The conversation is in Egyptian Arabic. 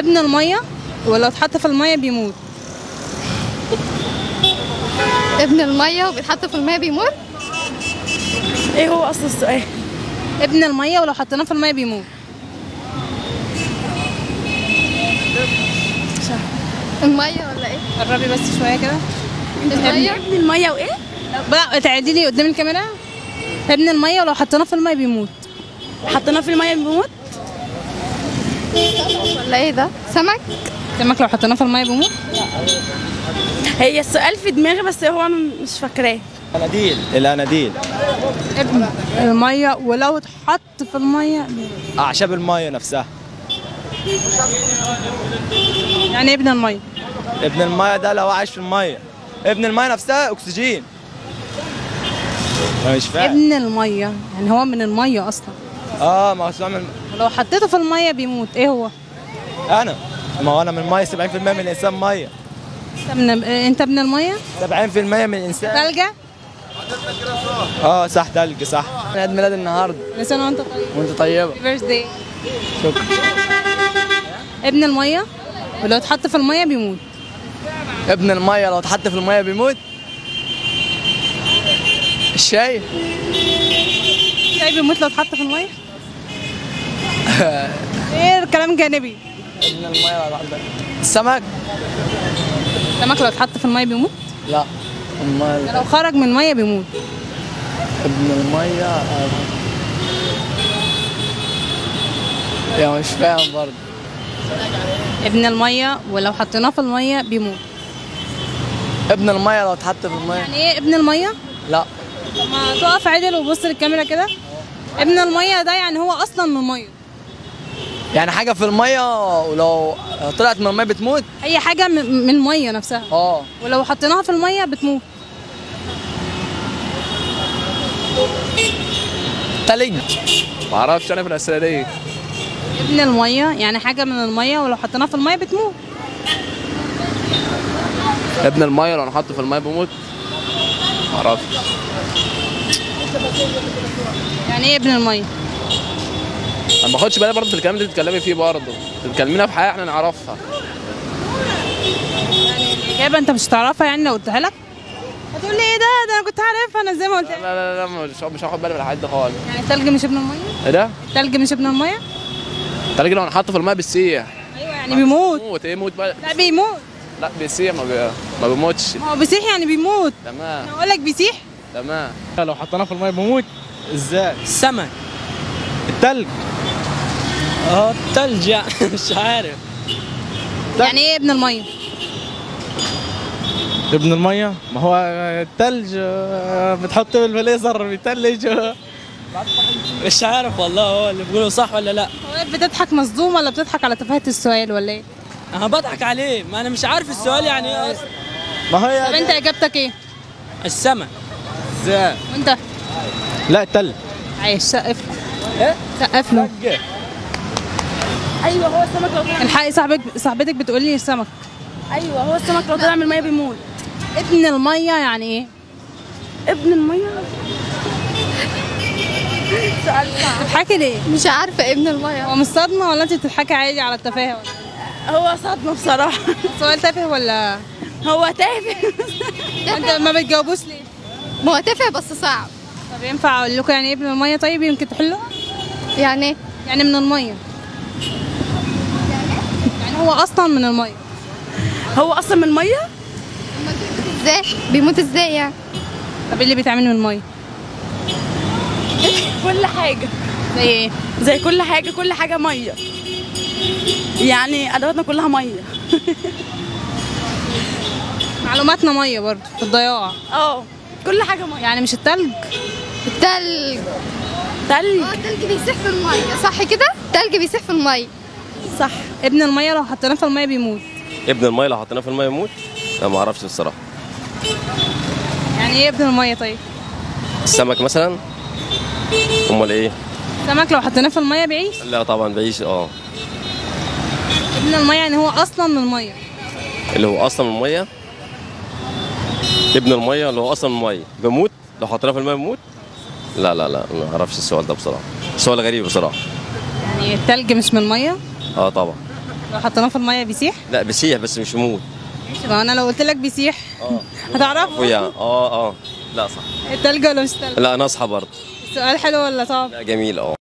ابن الميه ولو اتحط في الميه بيموت ابن الميه وبيتحط في الميه بيموت ايه هو اصل السؤال ابن الميه ولو حطيناه في الميه بيموت الميه ولا ايه قربي بس شويه كده الميه ابن الميه وايه بقى تعدي لي قدام الكاميرا ابن الميه ولو حطيناه في الميه بيموت حطيناه في الميه بيموت ولا ايه ده سمك سمك لو حطيناه في الميه بيموت هي السؤال في دماغي بس هو انا مش فاكراه الاناديل الاناديل ابن الميه ولو اتحط في الميه بيموت. اعشاب الميه نفسها يعني إيه ابن الميه ابن الميه ده لو عايش في الميه ابن الميه نفسها اكسجين أنا مش فاهم ابن الميه يعني هو من الميه اصلا اه ما هو اسمه من ولو حطيته في الميه بيموت ايه هو انا ما هو انا من الميه 70% من الانسان ميه انت من انت ابن الميه 70% من الانسان ثلجه اه صح تلج صح عيد ميلاد النهارده كل سنه وانت طيب وانت طيبه بيرث داي شكرا ابن الميه ولو اتحط في الميه بيموت ابن الميه لو اتحط في الميه بيموت الشاي شاي بيموت لو اتحط في الميه ايه الكلام جانبي ابن الميه لو اتحط السمك السمك لو اتحط في الميه بيموت لا الميه لو خرج من الميه بيموت ابن الميه يا مش فاهم برضه ابن الميه ولو حطيناه في الميه بيموت ابن الميه لو اتحط في الميه يعني ايه ابن الميه لا ما تقف عدل وبص للكاميرا كده ابن الميه ده يعني هو اصلا من الميه يعني حاجه في الميه ولو طلعت من الميه بتموت اي حاجه من من الميه نفسها اه ولو حطيناها في الميه بتموت تلج معرفش انا في الاسئله دي ابن الميه يعني حاجه من الميه ولو حطيناها في الميه بتموت ابن الميه لو نحطه في الميه بيموت معرفش يعني ايه ابن الميه انا ما باخدش بالي برضه في الكلام اللي بتتكلمي فيه برضه بتتكلمينا في حاجه احنا نعرفها الاجابه انت مش هتعرفها يعني لو قلتها لك هتقول لي ايه ده ده انا كنت عارفها انا زي ما قلت لا لك لا لا مش مش هاخد بالي من الحاجات دي خالص يعني التلج مش ابن الميه ايه ده؟ التلج مش ابن الميه التلج لو نحطه في الميه بيسيح ايوه يعني بيموت بيموت ايه يموت بقى لا بيموت لا بيسيح ما, بي... ما بيموتش ما هو بيسيح يعني بيموت تمام انا اقول لك بيسيح تمام لو حطيناه في الميه بيموت ازاي السمك التلج اه التلج يعني مش عارف يعني ايه ابن الميه ابن الميه ما هو التلج آه، بتحط بالفليزر بيتلج مش عارف والله هو اللي بيقوله صح ولا لا هو بتضحك مصدوم ولا بتضحك على تفاهه السؤال ولا ايه انا بضحك عليه ما انا مش عارف السؤال يعني ايه اصلا ما طب هي انت اجابتك ايه السمك ازاي وانت لا التلج عايش سقف له سقف له ايوه هو السمك لو طلع الحقي صاحبك صاحبتك بتقول لي السمك ايوه هو السمك لو طلع من الميه بيموت ابن الميه يعني ايه ابن الميه سؤال صعب بتضحكي ليه مش عارفه ابن الميه هو مش صدمه ولا انت بتضحكي عادي على التفاهه ولا هو صدمه بصراحه سؤال تافه ولا هو تافه انت ما بتجاوبوش ليه ما هو تافه بس صعب طب ينفع اقول لكم يعني ايه ابن الميه طيب يمكن تحلوها يعني ايه يعني من الميه يعني هو اصلا من الميه هو اصلا من الميه ازاي بيموت ازاي يعني طب ايه اللي بيتعمل من الميه كل حاجه زي ايه زي كل حاجه كل حاجه ميه يعني ادواتنا كلها ميه معلوماتنا ميه برضه في الضياع اه كل حاجه ميه يعني مش التلج التلج تلج اه التلج بيسيح في الميه صح كده التلج بيسيح في الميه صح ابن الميه لو حطيناه في الميه بيموت ابن الميه لو حطيناه في الميه يموت لا ما اعرفش الصراحه يعني ايه ابن الميه طيب السمك مثلا امال ايه سمك لو حطيناه في الميه بيعيش لا طبعا بعيش اه ابن الميه يعني هو اصلا من الميه اللي هو اصلا من الميه ابن الميه اللي هو اصلا من الميه بيموت لو حطيناه في الميه بيموت لا لا لا ما اعرفش السؤال ده بصراحه سؤال غريب بصراحه يعني التلج مش من الميه اه طبعا لو حطيناه في الميه بيسيح لا بيسيح بس مش يموت ماشي ما انا لو قلت لك بيسيح اه هتعرفه ويا اه اه لا صح التلج ولا مش تلج لا نصحى برضه السؤال حلو ولا صعب لا جميل اه